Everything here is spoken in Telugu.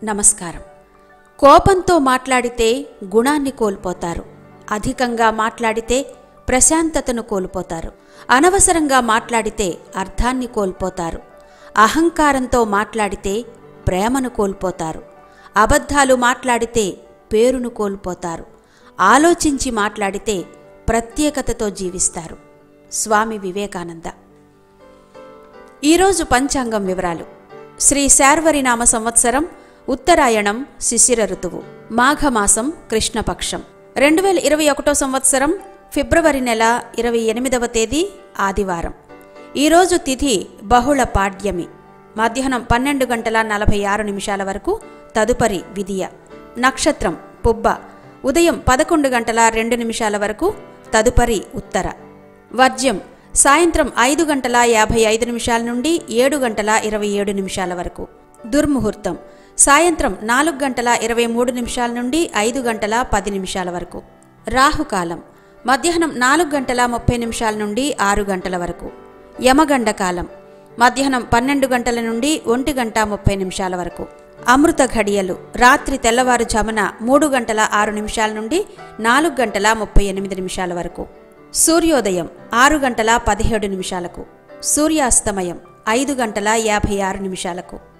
నమస్కారం కోపంతో మాట్లాడితే గుణాన్ని కోల్పోతారు అధికంగా మాట్లాడితే ప్రశాంతతను కోల్పోతారు అనవసరంగా మాట్లాడితే అర్థాన్ని కోల్పోతారు అహంకారంతో మాట్లాడితే ప్రేమను కోల్పోతారు అబద్ధాలు మాట్లాడితే పేరును కోల్పోతారు ఆలోచించి మాట్లాడితే ప్రత్యేకతతో జీవిస్తారు స్వామి వివేకానంద ఈరోజు పంచాంగం వివరాలు శ్రీ శార్వరి నామ సంవత్సరం ఉత్తరాయణం శిశిర ఋతువు మాఘమాసం కృష్ణపక్షం రెండు వేల ఇరవై ఒకటో సంవత్సరం ఫిబ్రవరి నెల ఇరవై ఎనిమిదవ తేదీ ఆదివారం ఈరోజు తిథి బహుళ పాడ్యమి మధ్యాహ్నం పన్నెండు గంటల నలభై ఆరు నిమిషాల వరకు తదుపరి విధియ నక్షత్రం పుబ్బ ఉదయం పదకొండు గంటల రెండు నిమిషాల వరకు తదుపరి ఉత్తర వర్జ్యం సాయంత్రం ఐదు గంటల యాభై ఐదు నిమిషాల నుండి ఏడు గంటల ఇరవై ఏడు నిమిషాల వరకు దుర్ముహూర్తం సాయంత్రం నాలుగు గంటల ఇరవై మూడు నిమిషాల నుండి ఐదు గంటల పది నిమిషాల వరకు రాహుకాలం మధ్యాహ్నం నాలుగు గంటల ముప్పై నిమిషాల నుండి ఆరు గంటల వరకు యమగండ కాలం మధ్యాహ్నం పన్నెండు గంటల నుండి ఒంటి గంట ముప్పై నిమిషాల వరకు అమృత ఘడియలు రాత్రి తెల్లవారుజామున మూడు గంటల ఆరు నిమిషాల నుండి నాలుగు గంటల ముప్పై ఎనిమిది నిమిషాల వరకు సూర్యోదయం ఆరు గంటల పదిహేడు నిమిషాలకు సూర్యాస్తమయం ఐదు గంటల యాభై ఆరు నిమిషాలకు